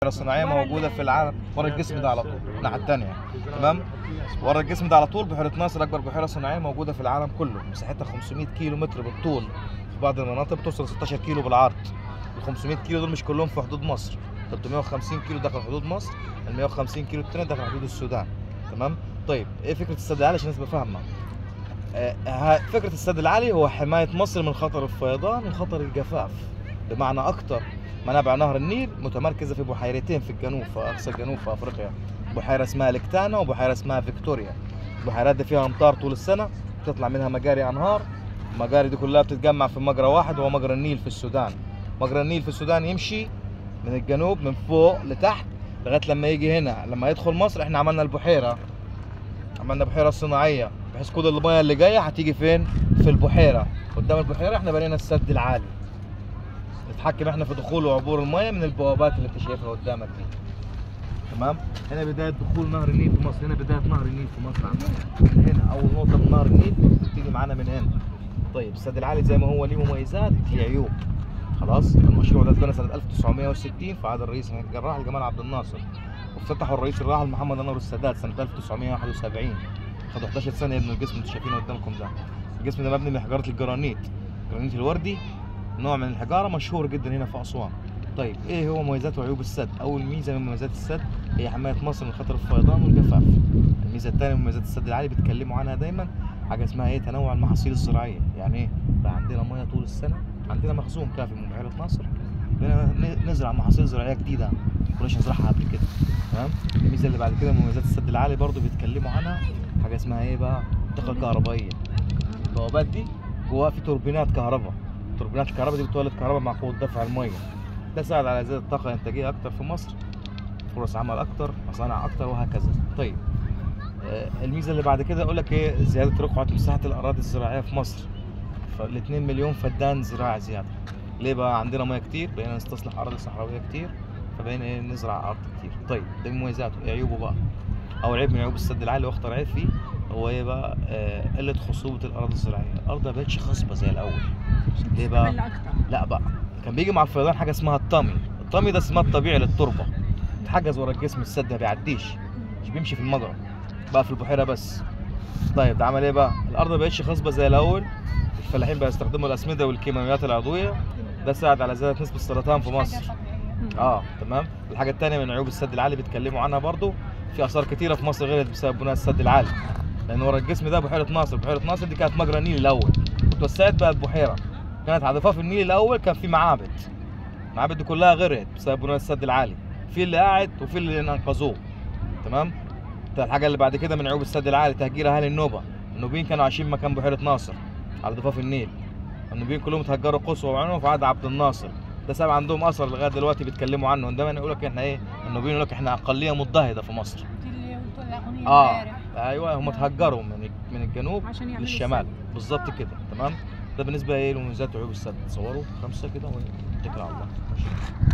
الصناعيه موجوده في العالم ورا الجسم ده على طول الناحيه الثانيه تمام ورا الجسم ده على طول بحيره ناصر اكبر بحيره صناعيه موجوده في العالم كله مساحتها 500 كيلو متر بالطول في بعض المناطق بتوصل 16 كيلو بالعرض ال 500 كيلو دول مش كلهم في حدود مصر 350 كيلو داخل حدود مصر ال 150 كيلو التانية داخل حدود السودان تمام طيب ايه فكره السد العالي عشان الناس تبقى فاهمه آه، ها- فكره السد العالي هو حمايه مصر من خطر الفيضان وخطر الجفاف بمعنى اكتر منابع نهر النيل متمركزه في بحيرتين في الجنوب في اقصى الجنوب في افريقيا بحيره اسمها لكتانا وبحيره اسمها فيكتوريا البحيرات دي فيها امطار طول السنه بتطلع منها مجاري انهار المجاري دي كلها بتتجمع في مجرى واحد وهو مجرى النيل في السودان مجرى النيل في السودان يمشي من الجنوب من فوق لتحت لغايه لما يجي هنا لما يدخل مصر احنا عملنا البحيره عملنا بحيره صناعيه بحيث كل الميه اللي جايه هتيجي فين في البحيره قدام البحيره احنا بنينا السد العالي نتحكم احنا في دخول وعبور الميه من البوابات اللي انت شايفها قدامك دي تمام هنا بدايه دخول نهر النيل في مصر هنا بدايه نهر النيل في مصر عندنا من هنا اول نقطه من نهر النيل بتيجي معانا من هنا طيب السد العالي زي ما هو ليه مميزات ليه عيوب خلاص المشروع ده اتبنى سنه 1960 في عهد الرئيس الجراح جمال عبد الناصر وافتتحه الرئيس الراحل محمد انور السادات سنه 1971 خدوا 11 سنه يبنوا الجسم اللي انتوا شايفينه قدامكم ده الجسم ده مبني من حجاره الجرانيت الجرانيت الوردي نوع من الحجاره مشهور جدا هنا في اسوان طيب ايه هو مميزات وعيوب السد اول ميزه من مميزات السد هي حمايه مصر من خطر الفيضان والجفاف الميزه الثانيه من مميزات السد العالي بيتكلموا عنها دايما حاجه اسمها ايه تنوع المحاصيل الزراعيه يعني ايه بقى عندنا ميه طول السنه عندنا مخزون كافي من بحيره ناصر بقينا ن- نزرع محاصيل زراعيه جديده ما كناش نزرعها قبل كده تمام الميزه اللي بعد كده من مميزات السد العالي برضو بيتكلموا عنها حاجه اسمها ايه بقى الطاقه الكهربائيه البوابات دي جواها في توربينات كهرباء توربينات الكهرباء دي بتولد كهرباء مع قوه دفع الميه ده ساعد على زياده الطاقه الانتاجيه اكتر في مصر فرص عمل اكتر مصانع اكتر وهكذا طيب آه، الميزه اللي بعد كده اقول لك ايه زياده رقعه مساحه الاراضي الزراعيه في مصر فال 2 مليون فدان زراعي زياده ليه بقى عندنا ميه كتير بقينا نستصلح اراضي صحراويه كتير فبقينا ايه نزرع ارض كتير طيب ده من مميزاته ايه عيوبه بقى اول عيب من عيوب السد العالي واخطر عيب فيه هو ايه بقى آه، قله خصوبه الاراضي الزراعيه الارض ما بقتش خصبه زي الاول ليه بقى تستحمل اكتر لا بقى كان بيجي مع الفيضان حاجه اسمها الطمي الطمي ده اسمها الطبيعي للتربه اتحجز ورا الجسم السد ما بيعديش مش بيمشي في المجرى بقى في البحيره بس طيب ده عمل ايه بقى الارض ما بقتش خصبه زي الاول الفلاحين بقى يستخدموا الاسمده والكيماويات العضويه ده ساعد على زياده نسبه السرطان في مش حاجة مصر طبيعية. اه تمام الحاجه الثانيه من عيوب السد العالي بيتكلموا عنها برضو في اثار كتيره في مصر غيرت بسبب بناء السد العالي لان ورا الجسم ده بحيره ناصر بحيره ناصر دي كانت مجرى النيل الاول وتوسعت بقى البحيره كانت على ضفاف النيل الاول كان في معابد المعابد دي كلها غرقت بسبب بناء السد العالي في اللي قاعد وفي اللي انقذوه تمام ده الحاجه اللي بعد كده من عيوب السد العالي تهجير اهالي النوبه النوبيين كانوا عايشين مكان بحيره ناصر على ضفاف النيل النوبيين كلهم اتهجروا قصوى وعنهم في عهد عبد الناصر ده سبب عندهم اثر لغايه دلوقتي بيتكلموا عنه دايما يقول لك احنا ايه النوبيين يقول لك احنا اقليه مضطهده في مصر دي اللي قلت الاغنيه اه امبارح ايوه هم اتهجروا من من الجنوب عشان يعملوا للشمال السد. بالظبط كده تمام ده بالنسبه ايه لمميزات وعيوب السد تصوروا خمسه كده ونتكل على الله ماشي